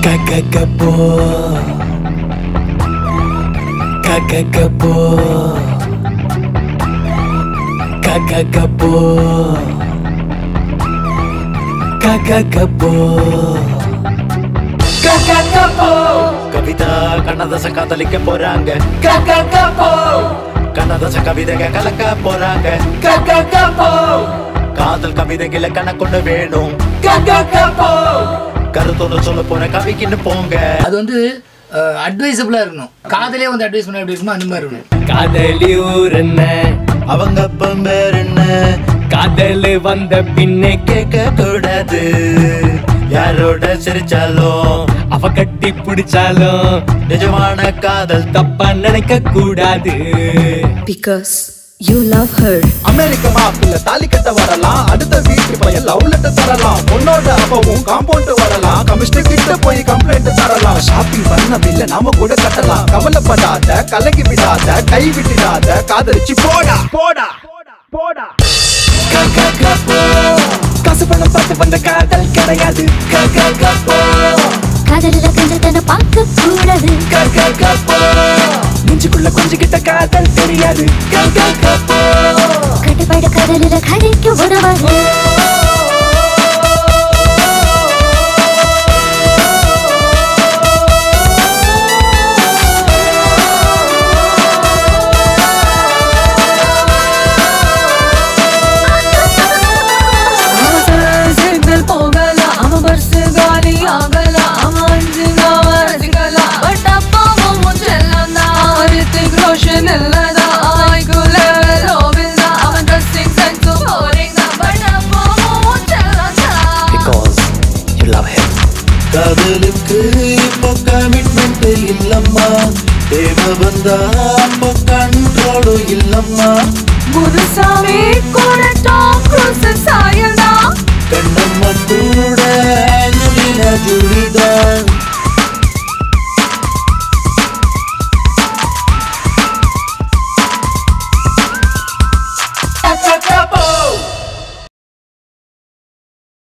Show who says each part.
Speaker 1: Kakakapo Kakakapo Kakakapo Kakakapo Kakakapo
Speaker 2: Kavitha Kannadasan காதலிக்க போறாங்க
Speaker 1: Kakakapo
Speaker 2: Kannadasan கவிதைக கலக்க போறாங்க
Speaker 1: Kakakapo
Speaker 2: காதல் கவிதைகளை கணக்கொண்டு வேணும்
Speaker 1: Kakakapo
Speaker 2: கருத்தோட சொல்ல போற கவிக்கின்னு போங்க
Speaker 3: அது வந்து அட்வைசபிளா இருக்கணும் காதலே வந்து அட்வைஸ் பண்ண எப்படி இருக்குமோ அந்த மாதிரி இருக்கணும்
Speaker 1: காதலி ஊர் என்ன
Speaker 2: அவங்க அப்பன் பேர் என்ன
Speaker 1: காதல் வந்த பின்னே கேட்க கூடாது
Speaker 2: யாரோட சிரிச்சாலும்
Speaker 1: அவ கட்டி பிடிச்சாலும்
Speaker 2: நிஜமான காதல்
Speaker 1: தப்பா நினைக்க கூடாது
Speaker 4: Because you love her.
Speaker 5: அமெரிக்க மாப்பிள்ள தாலி கட்ட வரலாம் அடுத்த வீட்டு பையன் லவ் லெட்டர் தரலாம் பொண்ணோட அப்பவும் காம்பவுண்ட் வரலாம் கமிஷனர் கிட்ட போய் கம்ப்ளைண்ட் தரலாம் ஷாப்பிங் பண்ண பில்ல நாம கூட கட்டலாம் கவலைப்படாத கலங்கி விடாத கை விட்டுடாத காதலிச்சு போடா போடா போடா
Speaker 1: கக்கக்கப்போ காசு பணம் பார்த்து வந்த காதல் கிடையாது கக்கக்கப்போ
Speaker 6: காதலில் கண்டதன பார்க்க கூடாது
Speaker 1: கக்கக்கப்போ நெஞ்சுக்குள்ள கொஞ்சிக்கிட்ட காதல் தெரியாது கக்கக்கப்போ
Speaker 6: கட்டுப்பாடு காதலில் கதைக்கு உதவாது
Speaker 7: சிக்னல் போகல அவன் பர்ஸ் காலி ஆகல அவன் அஞ்சுங்க வரஞ்சுங்கல பட் அப்பாவும் முச்செல்லாம் தான் ரித்திக் ரோஷன் இல்லதா ஐகுல லோவில் தான் அவன் ட்ரெஸ்ஸிங் சென்ஸும் போரிங் தான் பட் அப்பாவும் முச்செல்லாம் தான்
Speaker 2: பிகாஸ் யூ லவ் ஹிம் காதலுக்கு இப்போ கமிட்மெண்ட் இல்லம்மா தேவை வந்தா அப்போ கண்ட்ரோலும் இல்லம்மா
Speaker 7: குருசாமி கூட டாம் க்ரூஸ் சாயல் தான்
Speaker 2: கண்ணம்மா கூட அஞ்சலினா ஜூலிதான்